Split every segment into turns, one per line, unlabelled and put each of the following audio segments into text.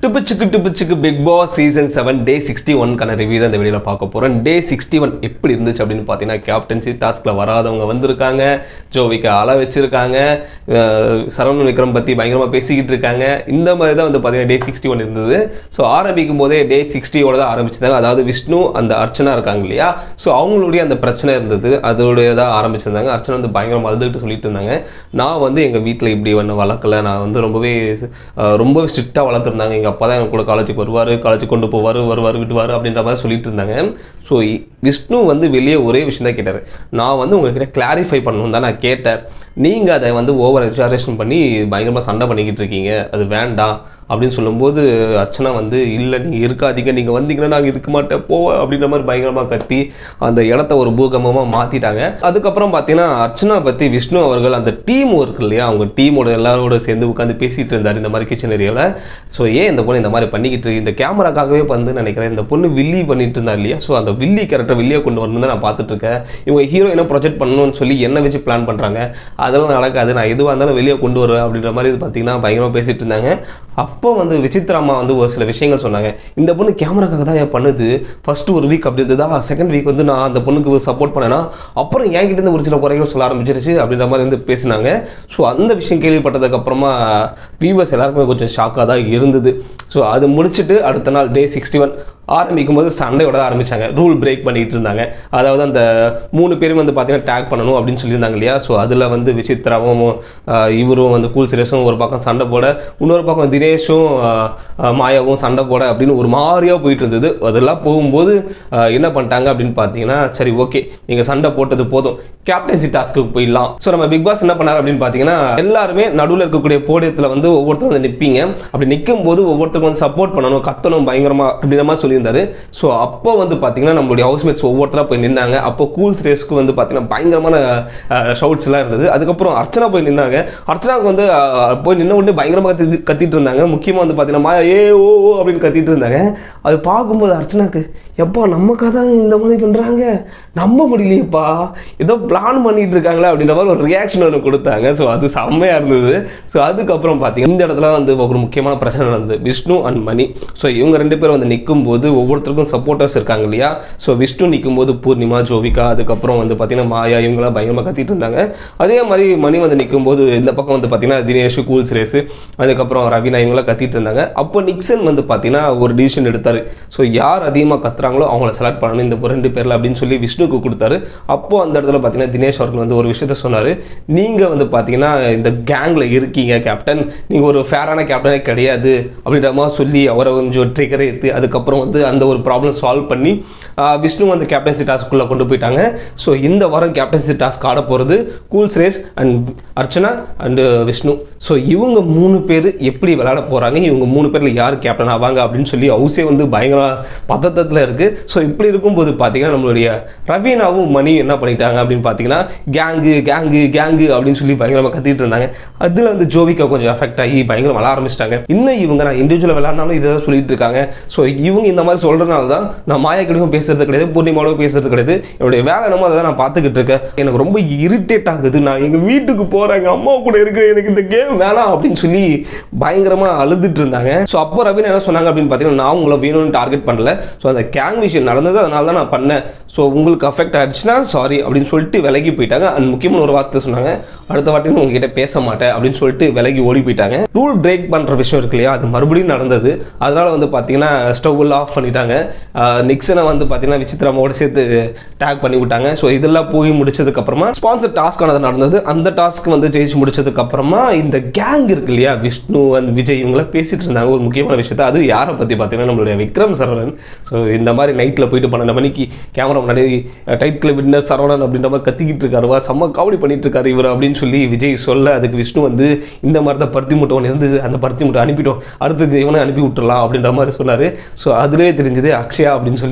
டிப்பிச்சுக்கு டிப்பிச்சுக்கு Bigg Boss season seven day sixty ஒன்க்கான review தான் இந்த வீடியோவில் பார்க்க போகிறோம் டே சிக்ஸ்டி ஒன் எப்படி இருந்துச்சு அப்படின்னு பார்த்தீங்கன்னா கேப்டன்சி டாஸ்கில் வராதவங்க வந்திருக்காங்க ஜோவிக்கு அழ வச்சிருக்காங்க அஹ் சரவணன் விக்ரம் பற்றி பயங்கரமாக பேசிக்கிட்டு இருக்காங்க இந்த மாதிரி தான் வந்து பார்த்தீங்கன்னா டே சிக்ஸ்டி ஒன் இருந்தது ஸோ ஆரம்பிக்கும் போதே டே சிக்ஸ்டியோட தான் ஆரம்பிச்சிருந்தாங்க அதாவது விஷ்ணு அந்த அர்ச்சனா இருக்காங்க இல்லையா ஸோ அவங்களுடைய அந்த பிரச்சனை இருந்தது அதோடைய தான் ஆரம்பிச்சிருந்தாங்க அர்ச்சனா வந்து பயங்கரமாக அழுதுகிட்டு சொல்லிட்டு இருந்தாங்க நான் வந்து எங்கள் வீட்டில் இப்படி ஒன்று வளர்க்கல நான் வந்து ரொம்பவே அஹ், ரொம்ப ஸ்ட்ரிக்டாக வளர்த்துருந்தாங்க எங்கள் அப்பா தான் என் கூட காலேஜுக்கு வருவார் காலேஜுக்கு கொண்டு போவார் வருவார் விட்டுவார் அப்படின்ற மாதிரி சொல்லிட்டு இருந்தாங்க ஸோ விஷ்ணு வந்து வெளியே ஒரே விஷயம் தான் கேட்டார் நான் வந்து உங்ககிட்ட கிளாரிஃபை பண்ணணும் தான் நான் கேட்டேன் நீங்கள் அதை வந்து ஓவர் எக்ஸாரேஷன் பண்ணி பயங்கரமாக சண்டை பண்ணிக்கிட்டு இருக்கீங்க அது வேண்டாம் அப்படின்னு சொல்லும்போது அர்ச்சனா வந்து இல்லை நீங்கள் இருக்காதீங்க நீங்கள் வந்தீங்கன்னா நாங்கள் இருக்க மாட்டேன் போ அப்படின்ற மாதிரி பயங்கரமாக கத்தி அந்த இடத்த ஒரு பூகம்பமாக மாற்றிட்டாங்க அதுக்கப்புறம் பார்த்தீங்கன்னா அர்ச்சனா பற்றி விஷ்ணு அவர்கள் அந்த டீம் இருக்கு இல்லையா அவங்க டீமோட எல்லாரோட சேர்ந்து உட்காந்து பேசிகிட்டு இருந்தார் இந்த மாதிரி கிச்சன் ஏரியாவில் ஸோ ஏன் இந்த பொண்ணு இந்த மாதிரி பண்ணிக்கிட்டு இருக்கு? இந்த கேமராக்காகவே வந்து நினைக்கிறேன் இந்த பொண்ணு வில்லி பண்ணிட்டு இருந்தா இல்லையா ஸோ அந்த வில்லி கேரக்டர் வெளியே கொண்டு வரணும் தான் நான் பார்த்துட்டு இருக்கேன் இவங்க ஹீரோயினை ப்ரொஜெக்ட் பண்ணணும்னு சொல்லி என்ன வச்சு பிளான் பண்ணுறாங்க அதெல்லாம் நடக்காது நான் எதுவாக இருந்தாலும் வெளியே கொண்டு வருவேன் அப்படின்ற மாதிரி இது பார்த்தீங்கன்னா பயங்கரமாக பேசிட்டு இருந்தாங்க அப்போ வந்து விசித்ராமா வந்து ஒரு சில விஷயங்கள் சொன்னாங்க இந்த பொண்ணு கேமராக்காக தான் ஏன் பண்ணுது ஃபர்ஸ்ட் ஒரு வீக் அப்படி இருந்ததா செகண்ட் வீக் வந்து நான் அந்த பொண்ணுக்கு சப்போர்ட் பண்ணேன்னா அப்புறம் என்கிட்ட இருந்து ஒரு சில குறைகள் சொல்ல ஆரம்பிச்சிருச்சு அப்படின்ற மாதிரி வந்து பேசினாங்க ஸோ அந்த விஷயம் கேள்விப்பட்டதுக்கு அப்புறமா வியூவர்ஸ் எல்லாருக்குமே கொஞ்சம் ஷாக்காக தான் இருந்தது ஸோ அது முடிச்சுட்டு அடுத்த நாள் டே சிக்ஸ்டி ஒன் ஆரம்பிக்கும் போது சண்டையோட தான் ஆரம்பிச்சாங்க ரூல் பிரேக் பண்ணிட்டு இருந்தாங்க அதாவது அந்த மூணு பேரும் வந்து பார்த்தீங்கன்னா டேக் பண்ணணும் அப்படின்னு சொல்லியிருந்தாங்க இல்லையா ஸோ அதில் வந்து விசித்ராவும் ஆஹ், இவரும் வந்து கூல் சுரேஷும் ஒரு பக்கம் சண்டை போட இன்னொரு பக்கம் தினேஷும் ஆஹ், ஆஹ், மாயாவும் சண்டை போட அப்படின்னு ஒரு மாதிரியாக போயிட்டு இருந்தது அதெல்லாம் போகும்போது ஆஹ், என்ன பண்ணிட்டாங்க அப்படின்னு பார்த்தீங்கன்னா சரி ஓகே நீங்கள் சண்டை போட்டது போதும் கேப்டன்சி டாஸ்க்கு போயிடலாம் ஸோ நம்ம பிக் பாஸ் என்ன பண்ணார் அப்படின்னு பார்த்தீங்கன்னா எல்லாருமே நடுவில் இருக்கக்கூடிய போடியத்தில் வந்து ஒவ்வொருத்தரும் வந்து நிற்பீங்க அப்படி நிற்கும் போது ஒவ்வொருத்தருக்கும் வந்து சப்போர்ட் பண்ணணும் கத்தணும் பயங்கரமா அப்படின்ற மாதிரி சொல்லியிருந்தாரு ஸோ அப்போ வந்து பார்த்தீங்கன்னா நம்மளுடைய ஹவுஸ்மேட்ஸ் ஒவ்வொருத்தராக போய் நின்னாங்க அப்போ கூல் ரேஸ்க்கு வந்து பார்த்தீங்கன்னா பயங்கரமான ஷவுட்ஸ்லாம் இருந்தது அதுக்கப்புறம் அர்ச்சனா போய் நின்னாங்க அர்ச்சனாவுக்கு வந்து அஹ், போய் நின்ன உடனே பயங்கரமாக கத்தி கத்திட்டு இருந்தாங்க முக்கியமாக வந்து பார்த்தீங்கன்னா மாயா ஏ ஓ ஓ அப்படின்னு கத்திட்டு இருந்தாங்க அது பார்க்கும்போது அர்ச்சனாக்கு எப்பா நமக்காக தான் இந்த மாதிரி பண்ணுறாங்க நம்ப முடியலையேப்பா ஏதோ பிளான் பண்ணிட்டு இருக்காங்களே அப்படின்ற மாதிரி ஒரு ரியாக்ஷன் ஒன்று கொடுத்தாங்க ஸோ அது செம்மையாக இருந்தது ஸோ அதுக்கப்புறம் பார்த்தீங்கன்னா இந்த இடத்துல வந்து ஒரு முக்கியமான பிரச்சனை நடந்தது விஷ்ணு அண்ட் மணி ஸோ இவங்க ரெண்டு பேரும் வந்து நிற்கும் போது ஒவ்வொருத்தருக்கும் சப்போர்ட்டர்ஸ் இருக்காங்க இல்லையா ஸோ விஷ்ணு நிற்கும் போது பூர்ணிமா ஜோவிகா அதுக்கப்புறம் வந்து பார்த்தீங்கன்னா மாயா இவங்களாம் பயங்கரமாக கத்திட்டு இருந்தாங்க அதே மாதிரி மணி வந்து நிற்கும் போது இந்த பக்கம் வந்து பார்த்தீங்கன்னா தினேஷ் கூல் சுரேஷ் அதுக்கப்புறம் ரவினா இவங்களாம் கத்திட்டு இருந்தாங்க அப்போ நிக்சன் வந்து பார்த்தீங்கன்னா ஒரு டிசிஷன் எடுத்தார் ஸோ யார் அதிகமாக கத்துறாங்களோ அவங்கள செலக்ட் பண்ணணும் இந்த ரெண்டு பேரில் அப்படின்னு சொல்லி விஷ்ணுக்கு கொடுத்தாரு அப்போ அந்த இடத்துல பார்த்தீங்கன்னா தினேஷ் அவர்கள் வந்து ஒரு விஷயத்த சொன்னார் நீங்கள் வந்து பார்த்தீங்கன்னா இந்த கேங்கில் இருக்கீங்க கேப்டன் நீங்கள் ஒரு ஃபேரான கேப்டனே கிடையாது அப்படின்ற மாதிரி சொல்லி அவரை கொஞ்சம் ட்ரிகர் ஏற்று அதுக்கப்புறம் வந்து அந்த ஒரு ப்ராப்ளம் சால்வ் பண்ணி ஆஹ், விஷ்ணு வந்து கேப்டன்சி டாஸ்க்குள்ளே கொண்டு போயிட்டாங்க ஸோ இந்த வாரம் கேப்டன்சி டாஸ்க் ஆட போகிறது cool Suresh and Archana and Vishnu so இவங்க மூணு பேர் எப்படி விளையாட போகிறாங்க இவங்க மூணு பேரில் யார் கேப்டன் ஆவாங்க அப்படின்னு சொல்லி ஹவுஸே வந்து பயங்கர பதட்டத்தில் இருக்குது ஸோ இப்படி இருக்கும்போது பார்த்தீங்கன்னா நம்மளுடைய ரவீனாவும் மணி என்ன பண்ணிட்டாங்க அப்படின்னு பார்த்தீங்கன்னா கேங்கு கேங்கு கேங்கு அப்படின்னு சொல்லி பயங்கரமாக கத்திட்டு இருந்தாங்க அதில் வந்து ஜோவிகா கொஞ்சம் எஃபெக்ட் ஆகி பயங்கரம் விளாட ஆரம்பிச்சிட்டாங்க இன்னும் இவங்க நான் இண்டிவிஜுவலாக விளாட்னாலும் இதை தான் சொல்லிட்டு இருக்காங்க ஸோ இவங்க இந்த மாதிரி சொல்கிறதுனால தான் நான் மாயா கிட்டயும் பேசுறது கிடையாது பூர்ணிமாவோட பேசுறது கிடையாது என்னுடைய வேலை என்னமோ அதை தான் நான் பார்த்துக்கிட்டு இருக்கேன் எனக்கு ரொம்ப இரிட்டேட் ஆகுது நான் எங்கள் வீட்டுக்கு போகிறேன் எங்கள் அம்மா கூட இருக்கிற எனக்கு இந்த கேம் வேணாம் அப்படின்னு சொல்லி பயங்கரமாக அழுதுட்டு இருந்தாங்க ஸோ அப்போ ரவீனா என்ன சொன்னாங்க அப்படின்னு பார்த்தீங்கன்னா நான் உங்களை வேணும்னு டார்கெட் பண்ணல ஸோ அந்த கேங் விஷயம் நடந்தது அதனால தான் நான் பண்ணேன் ஸோ உங்களுக்கு அஃபெக்ட் ஆயிடுச்சுன்னா சாரி அப்படின்னு சொல்லிட்டு விலகி போயிட்டாங்க அண்ட் முக்கியமான ஒரு வார்த்தை சொன்னாங்க அடுத்த வாட்டி நான் உங்ககிட்ட பேச மாட்டேன் அப்படின்னு சொல்லிட்டு விலகி ஓடி போயிட்டாங்க ரூல் பிரேக் பண்ணுற விஷயம் இருக்கு இல்லையா அது மறுபடியும் நடந்தது அதனால வந்து பார்த்தீங்கன்னா ஸ்டவ் ஆஃப் பண்ணிட்டாங்க ஆஹ் நிக்சனை வந்து பார்த்தீங்கன்னா விசித்ராமாவோட சேர்த்து டேக் பண்ணி விட்டாங்க ஸோ இதெல்லாம் போய் முடிச்சதுக்கு அப்புறமா ஸ்பான்சர் டாஸ்க் ஆனது நடந்தது அந்த டாஸ்க் வந்து ஜெயிச்சு முடிச்சதுக்கு அப்புறமா இந்த கேங் இருக்கு இல்லையா விஷ்ணு அண்ட் விஜய் இவங்களாம் பேசிட்டு இருந்தாங்க ஒரு முக்கியமான விஷயத்த அது யாரை பற்றி பார்த்தீங்கன்னா நம்மளுடைய விக்ரம் சரவணன் ஸோ இந்த மாதிரி நைட்டில் போயிட்டு பன்னெண்டு மணிக்கு கேமரா முன்னாடி டைட்டில் வின்னர் சரவணன் அப்படின்ற மாதிரி கத்திக்கிட்டு இருக்காருவா செம்ம காமெடி பண்ணிட்டு இருக்காரு இவர் அப்படின்னு சொல்லி விஜய் சொல்ல அதுக்கு விஷ்ணு வந்து இந்த மாதிரி தான் பருத்தி மூட்டை ஒன்று இருந்தது அந்த பருத்தி மூட்டை அனுப்பிட்டோம் அடுத்தது இவனை அனுப்பி விட்டுறலாம் அப்படின்ற மாதிரி சொன்னார் ஸோ அதுலேயே தெரிஞ்சது அக்ஷயா அப்படின்னு சொல்லி ஸோ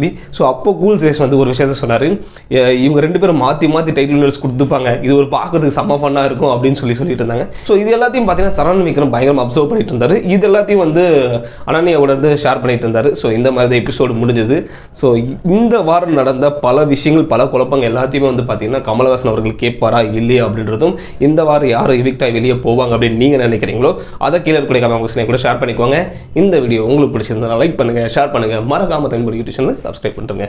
அப்போ கூல் சேஷ் வந்து ஒரு விஷயத்த சொன்னார் இவங்க ரெண்டு பேரும் மாற்றி மாற்றி டைட்டில் வினர்ஸ் கொடுத்துப்பாங்க இது ஒரு பார்க்கறதுக்கு செம்ம ஃபன்னாக இருக்கும் அப்படின்னு சொல்லி சொல்லிட்டு இருந்தாங்க ஸோ இது எல்லாத்தையும் பார்த்தீங்கன்னா சரவணன் விக்ரம் பயங்கரமாக அப்சர்வ் பண்ணிட்டு இருந்தார் இது எல்லாத்தையும் வந்து அனன்யாவோட வந்து ஷேர் பண்ணிட்டு இருந்தார் ஸோ இந்த மாதிரி தான் எபிசோடு முடிஞ்சது ஸோ இந்த வாரம் நடந்த பல விஷயங்கள் பல குழப்பங்கள் எல்லாத்தையுமே வந்து பார்த்தீங்கன்னா கமலஹாசன் அவர்கள் கேட்பாரா இல்லையா அப்படின்றதும் இந்த வாரம் யார் எவிக்டாய் வெளியே போவாங்க அப்படின்னு நீங்கள் நினைக்கிறீங்களோ அதை கீழே இருக்கக்கூடிய கமெண்ட் கூட ஷேர் பண்ணிக்கோங்க இந்த வீடியோ உங்களுக்கு பிடிச்சிருந்தா லைக் பண்ணுங்கள் ஷேர் பண்ணுங்கள் மறக்காம தமிழ் யூடியூப் சேனல் சப்ஸ்கிரைப் பண்ணுறேங்க